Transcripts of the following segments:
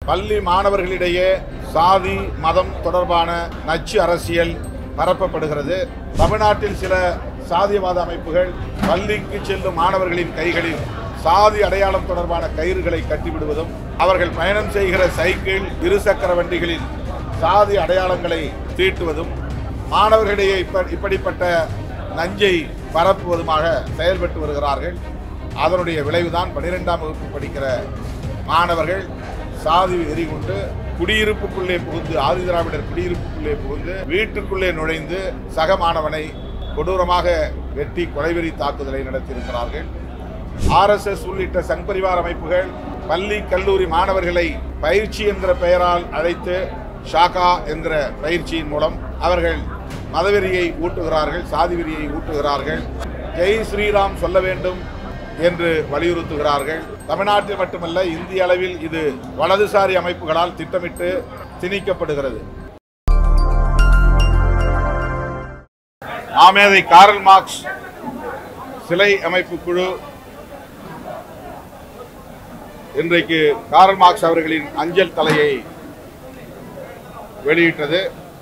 பள்ளி மாணவர்களிடையே சாதி மதம் தொடர்பான நச்சு அரசியல் பரப்பப்படுகிறது தமிழ்நாட்டில் சில சாதியவாத அமைப்புகள் பள்ளிக்கு செல்லும் மாணவர்களின் கைகளில் சாதி அடையாளம் தொடர்பான கயிறுகளை கட்டிவிடுவதும் அவர்கள் பயணம் செய்கிற சைக்கிள் இருசக்கர வண்டிகளில் சாதி அடையாளங்களை தீட்டுவதும் மாணவர்களிடையே இப்ப- இப்படிப்பட்ட நஞ்சை பரப்புவதுமாக செயல்பட்டு வருகிறார்கள் அதனுடைய விளைவுதான் பனிரெண்டாம் வகுப்பு படிக்கிற மாணவர்கள் சாதி வெறி கொண்டு குடியிருப்புக்குள்ளே புகுந்து ஆதிதிராவிடர் குடியிருப்புக்குள்ளே புகுந்து வீட்டுக்குள்ளே நுழைந்து சக மாணவனை கொடூரமாக வெட்டி கொலைவெறி தாக்குதலை நடத்தியிருக்கிறார்கள் ஆர்எஸ்எஸ் உள்ளிட்ட சங்பரிவார் அமைப்புகள் பள்ளி கல்லூரி மாணவர்களை பயிற்சி என்கிற பெயரால் அழைத்து ஷாகா என்கிற பயிற்சியின் மூலம் அவர்கள் மதவெறியை ஊட்டுகிறார்கள் சாதி வெறியை ஊட்டுகிறார்கள் ஜெய் ஸ்ரீராம் சொல்ல வேண்டும் என்று வலியுறுத்துகிறார்கள் தமிழ்நாட்டில் மட்டுமல்ல இந்திய அளவில் இது வலதுசாரி அமைப்புகளால் திட்டமிட்டு திணிக்கப்படுகிறது மாமேதை காரல் மார்க்ஸ் சிலை அமைப்பு குழு இன்றைக்கு காரல் மார்க்ஸ் அவர்களின் அஞ்சல் தலையை வெளியிட்டது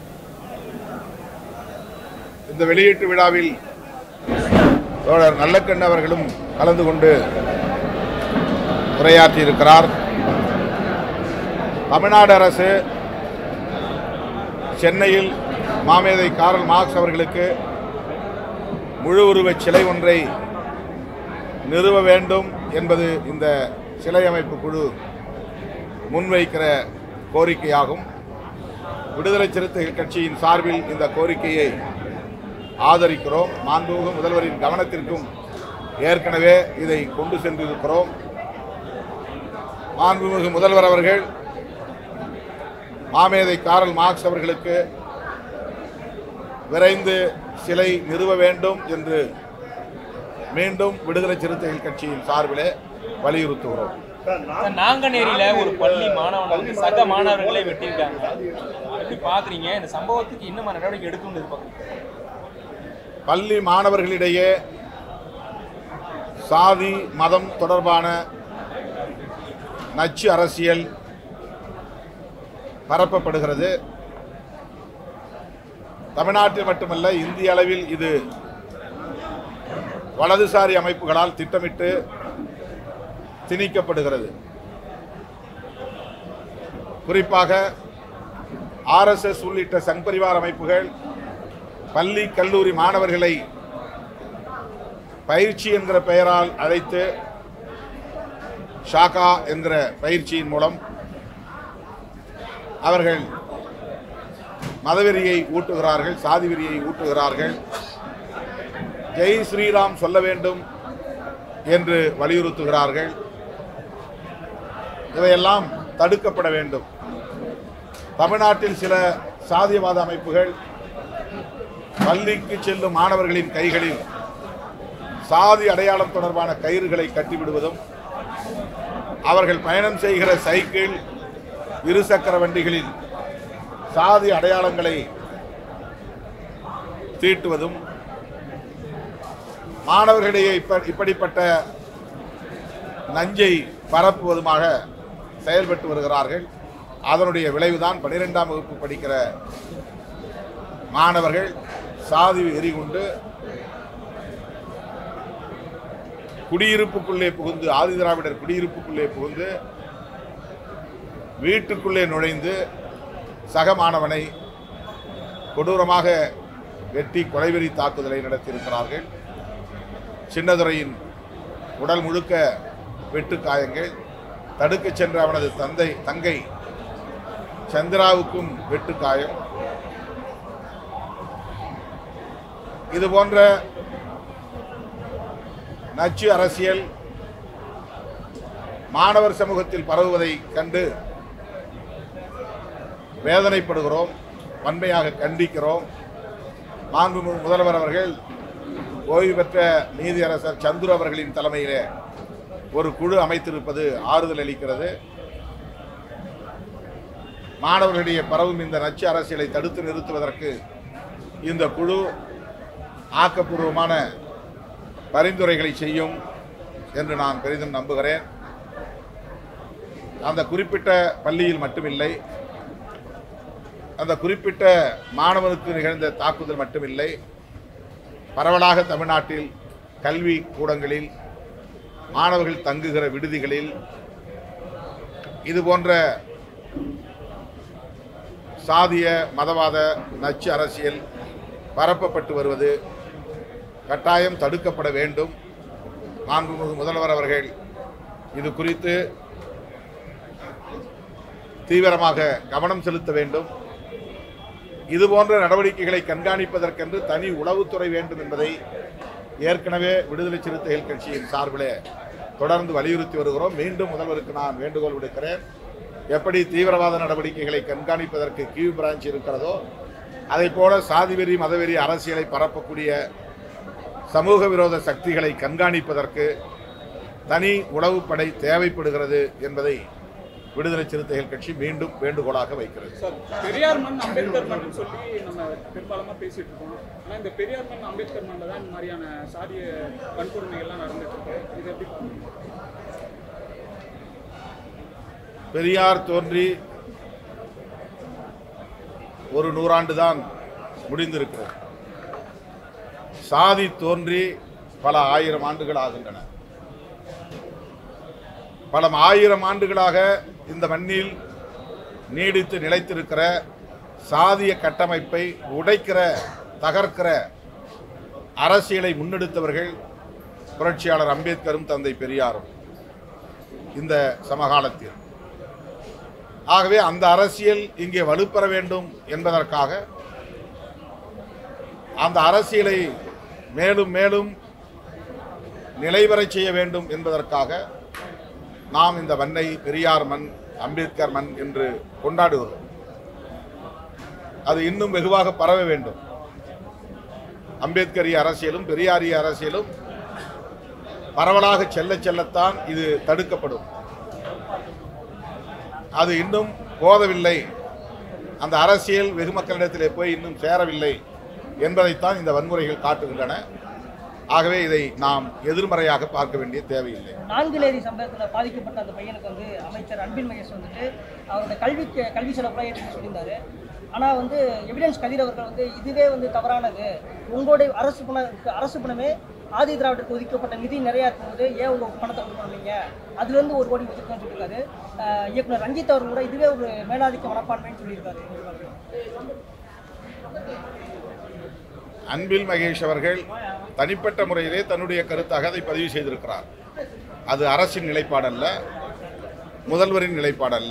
இந்த வெளியீட்டு விழாவில் தோழர் நல்லக்கண்ணு அவர்களும் கலந்து கொண்டு உரையாற்றி இருக்கிறார் தமிழ்நாடு அரசு சென்னையில் மாமேதை காரல் மார்க்ஸ் அவர்களுக்கு முழு உருவச் சிலை ஒன்றை நிறுவ வேண்டும் என்பது இந்த சிலை அமைப்பு குழு முன்வைக்கிற கோரிக்கையாகும் விடுதலை சிறுத்தைகள் கட்சியின் சார்பில் இந்த கோரிக்கையை ஆதரிக்கிறோம் மாண்புமிகு முதல்வரின் கவனத்திற்கும் ஏற்கனவே இதை கொண்டு சென்றிருக்கிறோம் மாண்புமிகு முதல்வர் அவர்கள் மாமேதை காரல் மார்க்ஸ் அவர்களுக்கு விரைந்து சிலை நிறுவ வேண்டும் என்று மீண்டும் விடுதலை சிறுத்தைகள் கட்சியின் சார்பிலே வலியுறுத்துகிறோம் சார், நாங்கநேரியில ஒரு பள்ளி மாணவனை வந்து சக மாணவர்களை வெட்டியிருக்காங்க எப்படி பாக்குறீங்க இந்த சம்பவத்துக்கு இன்னும் நடவடிக்கை எடுக்கணும்னு எதிர்பார்க்குறீங்க பள்ளி மாணவர்களிடையே சாதி மதம் தொடர்பான நச்சு அரசியல் பரப்பப்படுகிறது தமிழ்நாட்டில் மட்டுமல்ல இந்திய அளவில் இது வலதுசாரி அமைப்புகளால் திட்டமிட்டு திணிக்கப்படுகிறது குறிப்பாக ஆர்எஸ்எஸ் உள்ளிட்ட சங்பரிவார் அமைப்புகள் பள்ளி கல்லூரி மாணவர்களை பயிற்சி என்கிற பெயரால் அழைத்து ஷாகா என்கிற பயிற்சியின் மூலம் அவர்கள் மதவெறியை ஊட்டுகிறார்கள் சாதி வெறியை ஊட்டுகிறார்கள் ஜெய் ஸ்ரீராம் சொல்ல வேண்டும் என்று வலியுறுத்துகிறார்கள் இவையெல்லாம் தடுக்கப்பட வேண்டும் தமிழ்நாட்டில் சில சாதியவாத அமைப்புகள் பள்ளிக்கு செல்லும் மாணவர்களின் கைகளில் சாதி அடையாளம் தொடர்பான கயிறுகளை கட்டிவிடுவதும் அவர்கள் பயணம் செய்கிற சைக்கிள் இருசக்கர வண்டிகளில் சாதி அடையாளங்களை தீட்டுவதும் மாணவர்களிடையே இப்ப இப்படிப்பட்ட நஞ்சை பரப்புவதுமாக செயல்பட்டு வருகிறார்கள் அதனுடைய விளைவுதான் பனிரெண்டாம் வகுப்பு படிக்கிற மாணவர்கள் சாதி வெறி கொண்டு குடியிருப்புக்குள்ளே புகுந்து ஆதிதிராவிடர் குடியிருப்புக்குள்ளே புகுந்து வீட்டுக்குள்ளே நுழைந்து சக மாணவனை கொடூரமாக வெட்டி கொலைவெறி தாக்குதலை நடத்தியிருக்கிறார்கள் சின்னதுரையின் உடல் முழுக்க வெட்டு காயங்கள் தடுக்கச் சென்ற அவனது தந்தை தங்கை சந்திராவுக்கும் வெட்டு காயம் இது போன்ற நச்சு அரசியல் மாணவர் சமூகத்தில் பரவுவதை கண்டு வேதனைப்படுகிறோம் வன்மையாக கண்டிக்கிறோம் மாண்புமிகு முதல்வர் அவர்கள் ஓய்வு பெற்ற நீதியரசர் சந்துரு அவர்களின் தலைமையிலே ஒரு குழு அமைத்திருப்பது ஆறுதல் அளிக்கிறது மாணவர்களிடையே பரவும் இந்த நச்சு அரசியலை தடுத்து நிறுத்துவதற்கு இந்த குழு ஆக்கப்பூர்வமான பரிந்துரைகளை செய்யும் என்று நான் பெரிதும் நம்புகிறேன் அந்த குறிப்பிட்ட பள்ளியில் மட்டுமில்லை அந்த குறிப்பிட்ட மாணவனுக்கு நிகழ்ந்த தாக்குதல் மட்டுமில்லை பரவலாக தமிழ்நாட்டில் கல்வி கூடங்களில் மாணவர்கள் தங்குகிற விடுதிகளில் இது போன்ற சாதிய மதவாத நச்சு அரசியல் பரப்பப்பட்டு வருவது கட்டாயம் தடுக்கப்பட வேண்டும் மாண்புமிகு முதல்வர் அவர்கள் இது குறித்து தீவிரமாக கவனம் செலுத்த வேண்டும் இது போன்ற நடவடிக்கைகளை கண்காணிப்பதற்கென்று தனி உளவுத்துறை வேண்டும் என்பதை ஏற்கனவே விடுதலை சிறுத்தைகள் கட்சியின் சார்பிலே தொடர்ந்து வலியுறுத்தி வருகிறோம் மீண்டும் முதல்வருக்கு நான் வேண்டுகோள் விடுக்கிறேன் எப்படி தீவிரவாத நடவடிக்கைகளை கண்காணிப்பதற்கு கியூ பிரான்ச் இருக்கிறதோ அதை போல சாதிவெறி மதவெறி அரசியலை பரப்பக்கூடிய சமூக விரோத சக்திகளை கண்காணிப்பதற்கு தனி உளவுப்படை தேவைப்படுகிறது என்பதை விடுதலை சிறுத்தைகள் கட்சி மீண்டும் வேண்டுகோளாக வைக்கிறது சார் பெரியார் மண் அம்பேத்கர் மண் சொல்லி நம்ம பெரும்பாலுமா பேசிட்டு இருக்கோம் ஆனா இந்த பெரியார் மண் அம்பேத்கர் மண்ணில் தான் இந்த மாதிரியான சாதிய வன்கொடுமைகள்லாம் நடந்துட்டு இருக்கு இது எப்படி பாக்குறீங்க பெரியார் தோன்றி ஒரு நூறாண்டு தான் முடிந்திருக்கிறது சாதி தோன்றி பல ஆயிரம் ஆண்டுகள் ஆகின்றன பல ஆயிரம் ஆண்டுகளாக இந்த மண்ணில் நீடித்து நிலைத்திருக்கிற சாதிய கட்டமைப்பை உடைக்கிற தகர்க்கிற அரசியலை முன்னெடுத்தவர்கள் புரட்சியாளர் அம்பேத்கரும் தந்தை பெரியாரும் இந்த சமகாலத்தில் ஆகவே அந்த அரசியல் இங்கே வலுப்பெற வேண்டும் என்பதற்காக அந்த அரசியலை மேலும் மேலும் நிலைவரச் செய்ய வேண்டும் என்பதற்காக நாம் இந்த மண்ணை பெரியார் மண் அம்பேத்கர் மண் என்று கொண்டாடுகிறோம் அது இன்னும் வெகுவாக பரவ வேண்டும் அம்பேத்கரிய அரசியலும் பெரியாரிய அரசியலும் பரவலாக செல்ல செல்லத்தான் இது தடுக்கப்படும் அது இன்னும் போதவில்லை அந்த அரசியல் வெகு மக்களிடத்திலே போய் இன்னும் சேரவில்லை என்பதைத்தான் இந்த வன்முறைகள் காட்டுகின்றன ஆகவே இதை நாம் எதிர்மறையாக பார்க்க வேண்டிய தேவையில்லை நான்குலேரி சம்பவத்தில் பாதிக்கப்பட்ட அந்த பையனுக்கு வந்து அமைச்சர் அன்பில் மகேஷ் வந்துட்டு அவரோட கல்விக்கு கல்வி செலவுலாம் ஏற்று சொல்லியிருந்தாரு ஆனால் வந்து எவிடன்ஸ் கதிர் அவர்கள் வந்து இதுவே வந்து தவறானது உங்களுடைய அரசு பண அரசு பணமே ஆதி திராவிடருக்கு ஒதுக்கப்பட்ட நிதி நிறையா இருக்கும்போது ஏன் உங்க பணத்தை கொடுக்குறீங்க அதுலேருந்து ஒரு கோடி ஒதுக்கணும்னு சொல்லியிருக்காரு அஹ் இயக்குனர் ரஞ்சித் அவர்கள் கூட இதுவே ஒரு மேலாதிக்க மனப்பான்மைன்னு சொல்லியிருக்காரு அன்பில் மகேஷ் அவர்கள் தனிப்பட்ட முறையிலே தன்னுடைய கருத்தாக அதை பதிவு செய்திருக்கிறார் அது அரசின் நிலைப்பாடல்ல முதல்வரின் நிலைப்பாடல்ல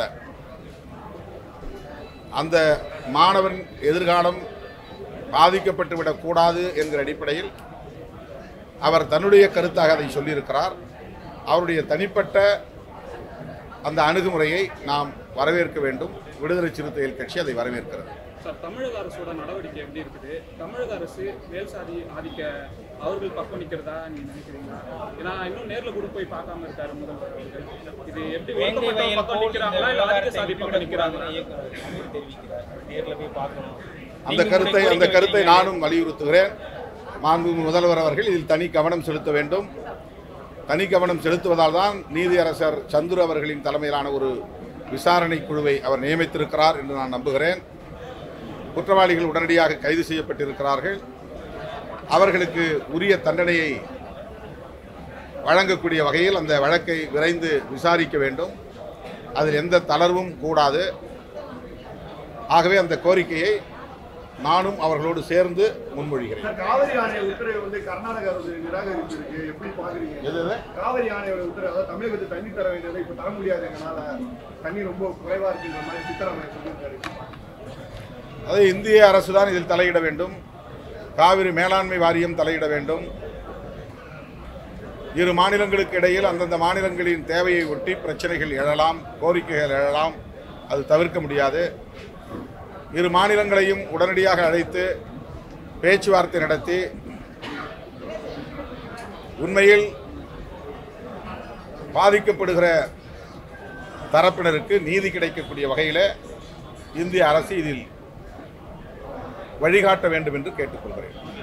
அந்த மாணவன் எதிர்காலம் பாதிக்கப்பட்டு விடக்கூடாது என்கிற அடிப்படையில் அவர் தன்னுடைய கருத்தாக அதை சொல்லியிருக்கிறார் அவருடைய தனிப்பட்ட அந்த அணுகுமுறையை நாம் வரவேற்க வேண்டும் விடுதலை சிறுத்தைகள் கட்சி அதை வரவேற்கிறது சார் தமிழக அரசோட நடவடிக்கை எப்படி இருக்குது தமிழக அரசு மேல் சாதி ஆதிக்க அவர்கள் பக்கம் நிற்கிறதா நீங்க நினைக்கிறீங்களா ஏன்னா இன்னும் நேர்ல கூட போய் பார்க்காம இருக்காரு முதல்வர் அவர்கள் இது எப்படி வேங்கை ஒடுக்கப்பட்டவங்க வயல் பக்கம் போல் இந்த நிற்கிறாங்களா இல்ல ஆதிக்க விவகாரத்தை சாதி பக்கம் நிற்கிறாங்களா இயக்குனர் அமீர் தெரிவிக்கிறார் நேர்ல போய் பார்க்கணும் அந்த நீங்க கருத்தை உங்களுடைய அந்த கோரிக்கை கருத்தை வைக்கிறீங்க. நானும் வலியுறுத்துகிறேன் மாண்புமிகு முதல்வர் அவர்கள் இதில் தனி கவனம் செலுத்த வேண்டும் தனி கவனம் செலுத்துவதால் தான் நீதியரசர் சந்துரு அவர்களின் தலைமையிலான ஒரு விசாரணை குழுவை அவர் நியமித்திருக்கிறார் என்று நான் நம்புகிறேன் குற்றவாளிகள் உடனடியாக கைது செய்யப்பட்டிருக்கிறார்கள் அவர்களுக்கு உரிய தண்டனையை வழங்கக்கூடிய வகையில் அந்த வழக்கை விரைந்து விசாரிக்க வேண்டும் அதில் எந்த தளர்வும் கூடாது ஆகவே அந்த கோரிக்கையை நானும் அவர்களோடு சேர்ந்து முன்மொழிகிறேன் சார், காவிரி ஆணைய உத்தரவை வந்து கர்நாடகா அரசு நிராகரிச்சிருக்கு எப்படி பாக்குறீங்க எது எது? காவிரி ஆணையோட உத்தரவு அதாவது தமிழகத்துக்கு தண்ணி தர வேண்டியதை இப்ப தர முடியாது எங்களால தண்ணி ரொம்ப குறைவா இருக்குன்ற மாதிரி சித்தராமையா சொல்லியிருக்காரு அது இந்திய அரசு தான் இதில் தலையிட வேண்டும் காவிரி மேலாண்மை வாரியம் தலையிட வேண்டும் இரு மாநிலங்களுக்கு இடையில் அந்தந்த மாநிலங்களின் தேவையை ஒட்டி பிரச்சனைகள் எழலாம் கோரிக்கைகள் எழலாம் அது தவிர்க்க முடியாது இரு மாநிலங்களையும் உடனடியாக அழைத்து பேச்சுவார்த்தை நடத்தி உண்மையில் பாதிக்கப்படுகிற தரப்பினருக்கு நீதி கிடைக்கக்கூடிய வகையில் இந்திய அரசு இதில் வழிகாட்ட வேண்டும் என்று கேட்டுக்கொள்கிறேன்